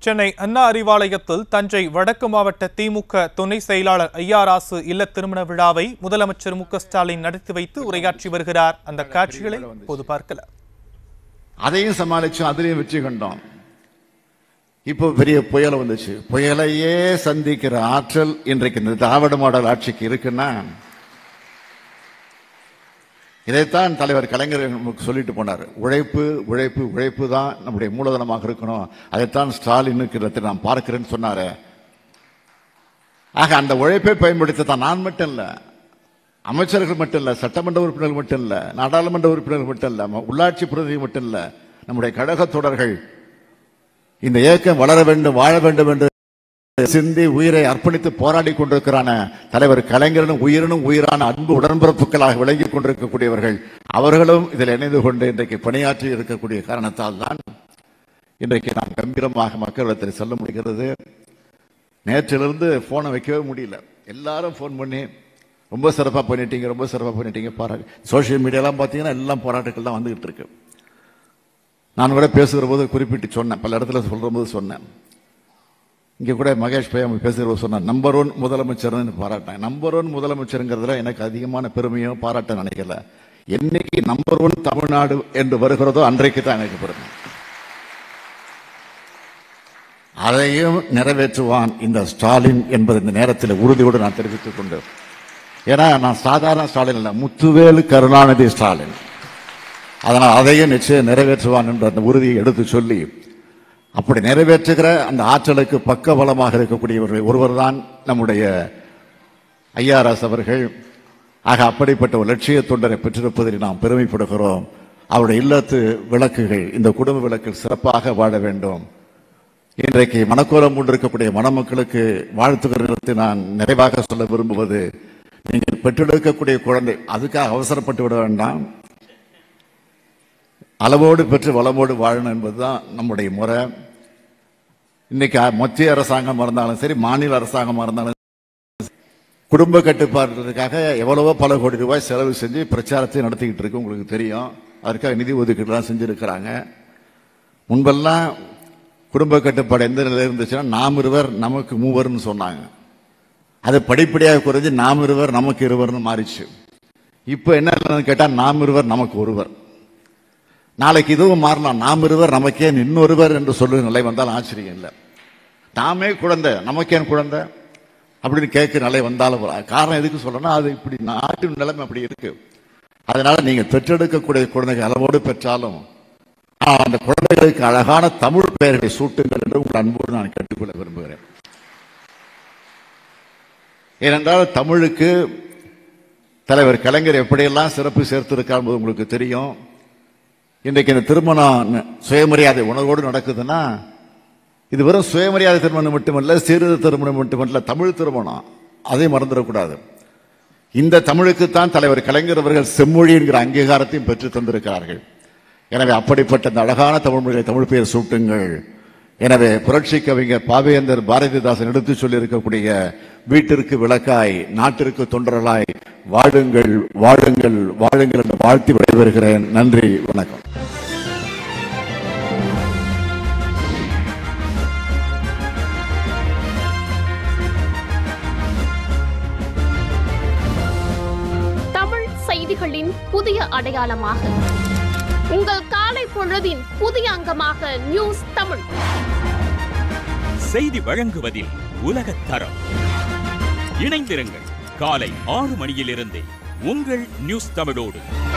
சென்னை அண்ணா அறிவாலயத்தில் தஞ்சை வடக்கு மாவட்ட திமுக துணை செயலாளர் ஐயாராசு இல்ல திருமண விழாவை முதலமைச்சர் மு க ஸ்டாலின் நடத்தி வைத்து உரையாற்றி வருகிறார் அந்த காட்சிகளை இப்போது பார்க்கலாம் அதையும் சமாளிச்சோம் அதுலயும் வெற்றி கண்டோம் இப்போ பெரிய புயல் வந்துச்சு புயலையே சந்திக்கிற ஆற்றல் இன்றைக்கு இந்த திராவிட மாடல் ஆட்சிக்கு இருக்குன்னா இதைத்தான் தலைவர் கலைஞர் நமக்கு சொல்லிட்டு போனார் உழைப்பு உழைப்பு உழைப்பு தான் நம்முடைய மூலதனமாக இருக்கணும் அதைத்தான் ஸ்டாலினுக்கு இடத்தில் நான் பார்க்கிறேன்னு சொன்னாரு ஆக அந்த உழைப்பை பயன்படுத்த தான் நான் மட்டும் இல்ல அமைச்சர்கள் மட்டும் இல்ல சட்டமன்ற உறுப்பினர்கள் மட்டும் இல்ல நாடாளுமன்ற உறுப்பினர்கள் மட்டும் இல்ல ம- உள்ளாட்சி பிரதிநிதி மட்டும் இல்ல நம்முடைய கழக தொடர்கள் இந்த இயக்கம் வளர வேண்டும் வாழ வேண்டும் என்று சிந்தி உயிரை அர்ப்பணித்து போராடி கொண்டிருக்கிறான தலைவர் கலைஞரனும் உயிரினும் உயிரான அன்பு உடன்பிறப்புகளாக விளங்கிக் கொண்டிருக்கக்கூடியவர்கள் அவர்களும் இதில் இணைந்து கொண்டு இன்றைக்கு பணியாற்றி இருக்கக்கூடிய காரணத்தால் தான் இன்றைக்கு நாம் கம்பீரமாக மக்களிடத்தில் சொல்ல முடிகிறது நேற்றிலிருந்து போனை வைக்கவே முடியல எல்லாரும் ஃபோன் பண்ணி ரொம்ப சிறப்பாக பண்ணிட்டீங்க ரொம்ப சிறப்பாக பண்ணிட்டீங்க பாராட்டு சோஷியல் மீடியாலாம் பார்த்தீங்கன்னா எல்லாம் பாராட்டுகள் தான் வந்துகிட்டு இருக்கு நான் கூட பேசுகிற போது குறிப்பிட்டு சொன்னேன் பல இடத்துல சொல்ற போது சொன்னேன் இங்க கூட மகேஷ் பையன் பேசுகிற போது சொன்னேன் நம்பர் ஒன் முதலமைச்சர்னு பாராட்டினேன் நம்பர் ஒன் முதலமைச்சருங்கிறதுல எனக்கு அதிகமான பெருமையோ பாராட்ட நினைக்கல என்னைக்கு நம்பர் ஒன் தமிழ்நாடு என்று வருகிறதோ அன்றைக்கு தான் எனக்கு பெருமை அதையும் நிறைவேற்றுவான் இந்த ஸ்டாலின் என்பது இந்த நேரத்தில் உறுதியோடு நான் தெரிவித்துக் கொண்டு ஏன்னா நான் சாதாரண ஸ்டாலின் இல்லை முத்துவேலு கருணாநிதி ஸ்டாலின் அதனால் அதையும் நிச்சயம் நிறைவேற்றுவான் என்ற அந்த உறுதியை எடுத்து சொல்லி அப்படி நிறைவேற்றுகிற அந்த ஆற்றலுக்கு பக்க பலமாக இருக்கக்கூடியவர்கள் ஒருவர்தான் நம்முடைய ஐஆர்எஸ் அவர்கள் ஆக அப்படிப்பட்ட ஒரு லட்சிய தொண்டரை பெற்றிருப்பதில் நாம் பெருமைப்படுகிறோம் அவருடைய இல்லத்து விளக்குகள் இந்த குடும்ப விளக்கில் சிறப்பாக வாழ வேண்டும் இன்றைக்கு மனக்கோலம் கொண்டிருக்கக்கூடிய மணமக்களுக்கு வாழ்த்துகிற நேரத்தை நான் நிறைவாக சொல்ல விரும்புவது நீங்கள் பெற்றெடுக்கக்கூடிய குழந்தை அதுக்காக அவசரப்பட்டு விட வேண்டாம் அளவோடு பெற்று வளமோடு வாழணும் என்பதுதான் நம்முடைய முறை இன்னைக்கு மத்திய அரசாங்கமா இருந்தாலும் சரி மாநில அரசாங்கமா இருந்தாலும் குடும்ப கட்டுப்பாடுறதுக்காக எவ்வளவோ பல கோடி ரூபாய் செலவு செஞ்சு பிரச்சாரத்தை நடத்திக்கிட்டு இருக்கு உங்களுக்கு தெரியும் அதற்காக நிதி ஒதுக்கீடுலாம் செஞ்சிருக்கிறாங்க முன்பெல்லாம் குடும்ப கட்டுப்பாடு எந்த நிலையில் இருந்துச்சுன்னா நாம் இருவர் நமக்கு மூவர்னு சொன்னாங்க அது படிப்படியாக குறைஞ்சு நாம் இருவர் நமக்கு இருவர்னு மாறிச்சு இப்போ என்ன இல்லைன்னு கேட்டால் நாம் இருவர் நமக்கு ஒருவர் நாளைக்கு இதுவும் மாறலாம் நாம் இருவர் நமக்கே இன்னொருவர் என்று சொல்லும் நிலை வந்தால் ஆச்சரியம் இல்லை நாமே குழந்தை நமக்கேன் குழந்தை அப்படின்னு கேட்கிற நிலை வந்தாலும் வரும். காரணம் எதுக்கு சொல்லணும்னா அது இப்படி நாட்டின் நிலைமை அப்படி இருக்கு அதனால நீங்க பெற்றெடுக்கக்கூடிய குழந்தைகள் அளவோடு பெற்றாலும் ஆனால் அந்த குழந்தைகளுக்கு அழகான தமிழ் பெயர்களை சூட்டுங்கள் என்று உங்கள் அன்போடு நான் கேட்டுக்கொள்ள விரும்புகிறேன் ஏனென்றால் தமிழுக்கு தலைவர் கலைஞர் எப்படியெல்லாம் சிறப்பு சேர்த்திருக்கார் என்பது உங்களுக்கு தெரியும் இன்றைக்கு இந்த திருமணம் ந- சுயமரியாதை உணர்வோடு நடக்குதுன்னா இது வெறும் சுயமரியாதை திருமணம் மட்டுமல்ல சீர்திருத்த திருமணம் மட்டுமல்ல தமிழ் திருமணம் அதை மறந்துடக்கூடாது இந்த தமிழுக்குத்தான் தலைவர் கலைஞர் அவர்கள் செம்மொழி என்கிற அங்கீகாரத்தையும் பெற்று தந்திருக்கிறார்கள் எனவே அப்படிப்பட்ட இந்த அழகான தமிழ் மொழியை தமிழ் பெயர் சூட்டுங்கள் எனவே புரட்சி கவிஞர் பாவேந்தர் பாரதிதாசன் எடுத்து சொல்லியிருக்கக்கூடிய வீட்டிற்கு விளக்காய் நாட்டிற்கு தொண்டர்களாய் வாழுங்கள் வாழுங்கள் வாழுங்கள் என்று வாழ்த்தி விடைபெறுகிறேன் நன்றி வணக்கம் தமிழ் செய்திகளின் புதிய அடையாளமாக உங்கள் காலை பொழுதின் புதிய அங்கமாக நியூஸ் தமிழ் செய்தி வழங்குவதில் உலகத் தரம் இணைந்திருங்கள் காலை ஆறு மணியிலிருந்தே உங்கள் நியூஸ் தமிழோடு